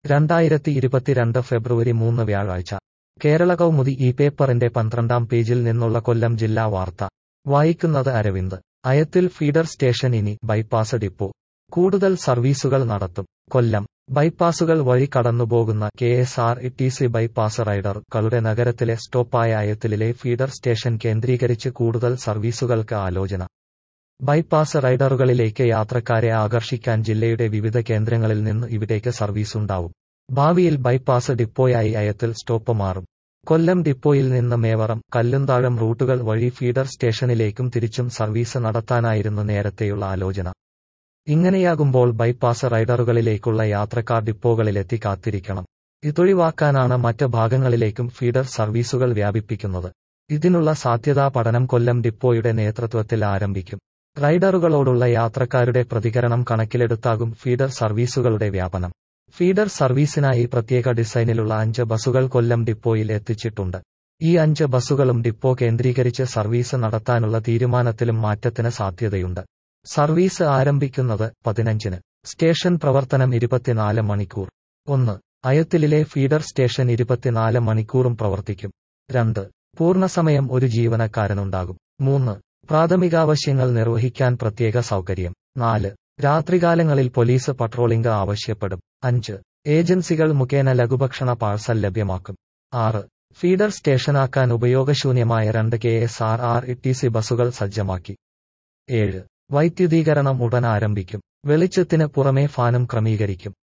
രണ്ടായിരത്തി ഇരുപത്തിരണ്ട് ഫെബ്രുവരി മൂന്ന് വ്യാഴാഴ്ച കേരള കൗമുദി ഈ പേപ്പറിന്റെ പന്ത്രണ്ടാം പേജിൽ നിന്നുള്ള കൊല്ലം ജില്ലാ വാർത്ത വായിക്കുന്നത് അരവിന്ദ് അയത്തിൽ ഫീഡർ സ്റ്റേഷൻ ഇനി ബൈപ്പാസ് ഡിപ്പോ കൂടുതൽ സർവീസുകൾ നടത്തും കൊല്ലം ബൈപ്പാസുകൾ വഴി കടന്നുപോകുന്ന K S R T C bypass റൈഡറുകളുടെ നഗരത്തിലെ സ്റ്റോപ്പായ അയത്തിലെ ഫീഡർ സ്റ്റേഷൻ കേന്ദ്രീകരിച്ച് കൂടുതൽ സർവീസുകൾക്ക് ആലോചന ബൈപ്പാസ് റൈഡറുകളിലേക്ക് യാത്രക്കാരെ ആകർഷിക്കാൻ ജില്ലയുടെ വിവിധ കേന്ദ്രങ്ങളിൽ നിന്ന് ഇവിടേക്ക് സർവീസുണ്ടാവും ഭാവിയിൽ ബൈപ്പാസ് ഡിപ്പോയായി അയത്തിൽ സ്റ്റോപ്പ് മാറും കൊല്ലം ഡിപ്പോയിൽ നിന്ന് മേവറം കല്ലുംതാഴം റൂട്ടുകൾ വഴി ഫീഡർ സ്റ്റേഷനിലേക്കും തിരിച്ചും സർവീസ് നടത്താനായിരുന്നു നേരത്തെയുള്ള ആലോചന ഇങ്ങനെയാകുമ്പോൾ ബൈപ്പാസ് റൈഡറുകളിലേക്കുള്ള യാത്രക്കാർ ഡിപ്പോകളിലെത്തി കാത്തിരിക്കണം ഇതൊഴിവാക്കാനാണ് മറ്റ് ഭാഗങ്ങളിലേക്കും ഫീഡർ സർവീസുകൾ വ്യാപിപ്പിക്കുന്നത് ഇതിനുള്ള സാധ്യതാ പഠനം കൊല്ലം ഡിപ്പോയുടെ നേതൃത്വത്തിൽ ആരംഭിക്കും റൈഡറുകളോടുള്ള യാത്രക്കാരുടെ പ്രതികരണം കണക്കിലെടുത്താകും ഫീഡർ സർവീസുകളുടെ വ്യാപനം ഫീഡർ സർവീസിനായി പ്രത്യേക ഡിസൈനിലുള്ള അഞ്ച് ബസുകൾ കൊല്ലം ഡിപ്പോയിൽ എത്തിച്ചിട്ടുണ്ട് ഈ അഞ്ച് ബസുകളും ഡിപ്പോ കേന്ദ്രീകരിച്ച് സർവീസ് നടത്താനുള്ള തീരുമാനത്തിലും മാറ്റത്തിന് സാധ്യതയുണ്ട് സർവീസ് ആരംഭിക്കുന്നത് പതിനഞ്ചിന് സ്റ്റേഷൻ പ്രവർത്തനം ഇരുപത്തിനാല് മണിക്കൂർ ഒന്ന് അയത്തിലെ ഫീഡർ സ്റ്റേഷൻ ഇരുപത്തിനാല് മണിക്കൂറും പ്രവർത്തിക്കും രണ്ട് പൂർണ്ണസമയം ഒരു ജീവനക്കാരനുണ്ടാകും മൂന്ന് പ്രാഥമികാവശ്യങ്ങൾ നിർവഹിക്കാൻ പ്രത്യേക സൗകര്യം നാല് രാത്രികാലങ്ങളിൽ പോലീസ് പട്രോളിംഗ് ആവശ്യപ്പെടും അഞ്ച് ഏജൻസികൾ മുഖേന ലഘുഭക്ഷണ പാഴ്സൽ ലഭ്യമാക്കും ആറ് ഫീഡർ സ്റ്റേഷനാക്കാൻ ഉപയോഗശൂന്യമായ രണ്ട് K S R R T C ബസുകൾ സജ്ജമാക്കി ഏഴ് വൈദ്യുതീകരണം ഉടൻ ആരംഭിക്കും വെളിച്ചത്തിന് പുറമേ ഫാനും ക്രമീകരിക്കും